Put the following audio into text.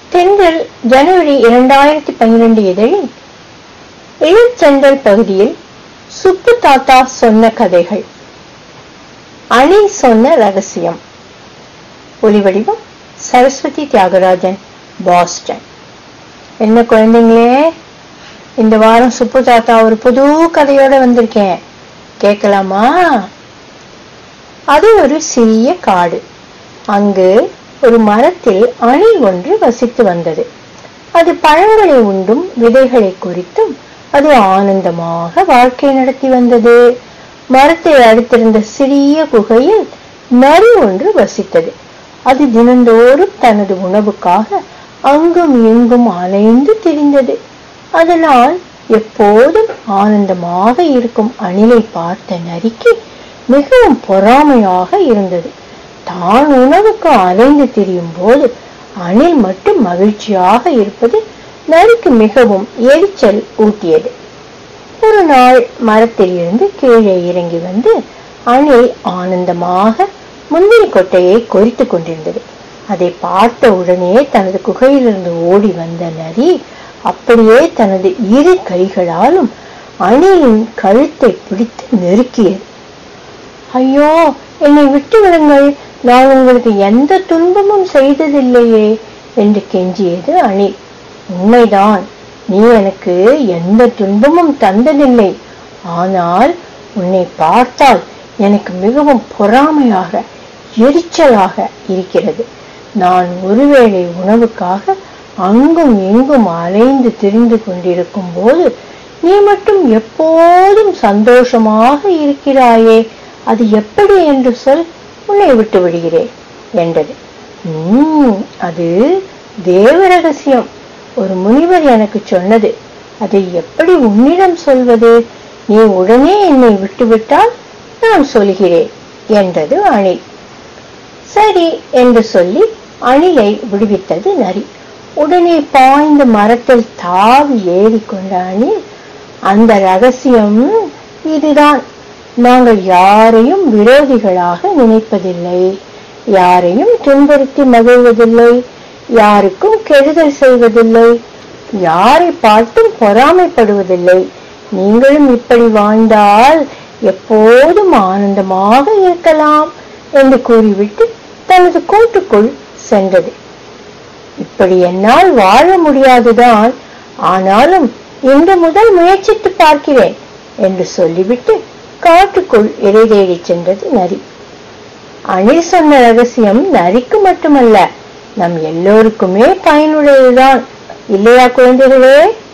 தென்றல் ஜனவரி இரண்டாயிரத்தி பன்னிரண்டு இதழில் இளச்செந்தல் பகுதியில் சுப்பு தாத்தா சொன்ன கதைகள் அணி சொன்ன ரகசியம் ஒலிவடிவம் சரஸ்வதி தியாகராஜன் பாஸ்டன் என்ன குழந்தைங்களே இந்த வாரம் சுப்பு தாத்தா ஒரு புது கதையோட வந்திருக்கேன் கேட்கலாமா அது ஒரு சிறிய காடு அங்கு ஒரு மரத்தில் அணில் ஒன்று வசித்து வந்தது அது பழங்களை உண்டும் விதைகளை குறித்தும் அது ஆனந்தமாக வாழ்க்கை நடத்தி வந்தது மரத்தை அடுத்திருந்த சிறிய குகையில் நரி ஒன்று வசித்தது அது தினந்தோறும் தனது உணவுக்காக அங்கும் இங்கும் அலைந்து திரிந்தது அதனால் எப்போதும் ஆனந்தமாக இருக்கும் அணிலை பார்த்த நரிக்கு மிகவும் பொறாமையாக இருந்தது தான் உணவுக்கு அலைந்து திரியும் போது அணில் மட்டும் மகிழ்ச்சியாக இருப்பது நரிக்கு மிகவும் எரிச்சல் ஊட்டியது ஒரு நாள் மரத்தில் இருந்து கீழே இறங்கி வந்து அணில் ஆனந்தமாக முந்திரி கொட்டையை கொறித்து கொண்டிருந்தது அதை பார்த்த உடனே தனது குகையிலிருந்து ஓடி வந்த நரி அப்படியே தனது இரு கைகளாலும் அணிலின் கழுத்தை பிடித்து நெருக்கியது ஐயோ என்னை விட்டு விடுங்கள் நான் உங்களுக்கு எந்த துன்பமும் செய்ததில்லையே என்று கெஞ்சியது அணில் உண்மைதான் நீ எனக்கு எந்த துன்பமும் தந்ததில்லை ஆனால் உன்னை பார்த்தால் எனக்கு மிகவும் பொறாமையாக எரிச்சலாக இருக்கிறது நான் ஒருவேளை உணவுக்காக அங்கும் இங்கும் அலைந்து திரிந்து கொண்டிருக்கும் போது நீ மட்டும் எப்போதும் சந்தோஷமாக இருக்கிறாயே அது எப்படி என்று சொல் உன்னை விட்டு விடுகிறேன் என்றது உம் அது தேவ ரகசியம் ஒரு முனிவர் எனக்கு சொன்னது அதை எப்படி உன்னிடம் சொல்வது நீ உடனே என்னை விட்டுவிட்டால் நான் சொல்கிறேன் என்றது அணில் சரி என்று சொல்லி அணிலை விடுவித்தது நரி உடனே பாய்ந்த மரத்தில் தாவி ஏறிக்கொண்ட அணில் அந்த ரகசியம் இதுதான் நாங்கள் யாரையும் விரோதிகளாக நினைப்பதில்லை யாரையும் துன்புறுத்தி மகிழ்வதில்லை யாருக்கும் கெடுதல் செய்வதில்லை யாரை பார்த்தும் பொறாமைப்படுவதில்லை நீங்களும் இப்படி வாழ்ந்தால் எப்போதும் ஆனந்தமாக இருக்கலாம் என்று கூறிவிட்டு தனது கூட்டுக்குள் சென்றது இப்படி என்னால் வாழ முடியாதுதான் ஆனாலும் இன்று முதல் முயற்சித்து பார்க்கிறேன் என்று சொல்லிவிட்டு காட்டுக்குள் இறை தேடி சென்றது நரி அணில் சொன்ன ரகசியம் நரிக்கு மட்டுமல்ல நம் எல்லோருக்குமே பயனுடையதுதான் இல்லையா குழந்தைகளே